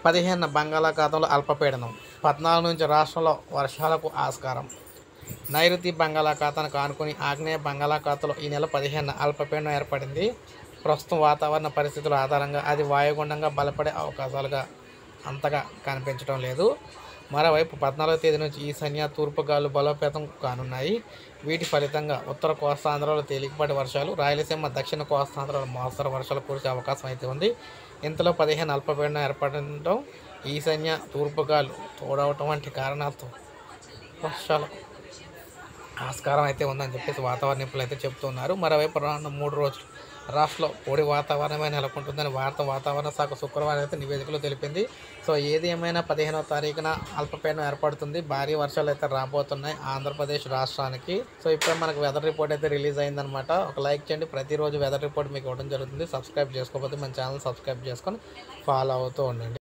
పదిహేను బంగాళాఖాతంలో అల్పపీడనం పద్నాలుగు నుంచి రాష్ట్రంలో వర్షాలకు ఆస్కారం నైరుతి బంగాళాఖాతానికి ఆనుకుని ఆగ్నేయ బంగాళాఖాతంలో ఈ నెల పదిహేను అల్పపీడనం ఏర్పడింది ప్రస్తుతం వాతావరణ పరిస్థితుల ఆధారంగా అది వాయుగుండంగా బలపడే అవకాశాలుగా అంతగా కనిపించడం లేదు మరోవైపు పద్నాలుగో తేదీ నుంచి ఈశాన్య తూర్పు గాలు బలోపేతం కానున్నాయి వీటి ఫలితంగా ఉత్తర కోస్తాంధ్రలో తేలికపాటి వర్షాలు రాయలసీమ దక్షిణ కోస్తాంధ్రలో మోస్తరు వర్షాలు కురిసే అవకాశం అయితే ఉంది ఇంతలో పదిహేను అల్పపీడనం ఏర్పడటం ఈశాన్య తూర్పు గాలు తోడవటం వంటి కారణాలతో వర్షాలు ఆస్కారం అయితే ఉందని చెప్పేసి వాతావరణ నిపుణులు అయితే చెప్తున్నారు మరోవైపు రానున్న మూడు రోజులు రాష్ట్రంలో పొడి వాతావరణమే నెలకొంటుందని భారత వాతావరణ శాఖ శుక్రవారం అయితే నివేదికలో తెలిపింది సో ఏది ఏమైనా పదిహేనవ తారీఖున అల్పపీడనం ఏర్పడుతుంది భారీ వర్షాలు అయితే రాబోతున్నాయి ఆంధ్రప్రదేశ్ రాష్ట్రానికి సో ఇప్పుడే మనకు వెదర్ రిపోర్ట్ అయితే రిలీజ్ అయిందనమాట ఒక లైక్ చేయండి ప్రతిరోజు వెదర్ రిపోర్ట్ మీకు ఇవ్వడం జరుగుతుంది సబ్స్క్రైబ్ చేసుకోకపోతే మన ఛానల్ సబ్స్క్రైబ్ చేసుకొని ఫాలో అవుతూ ఉండండి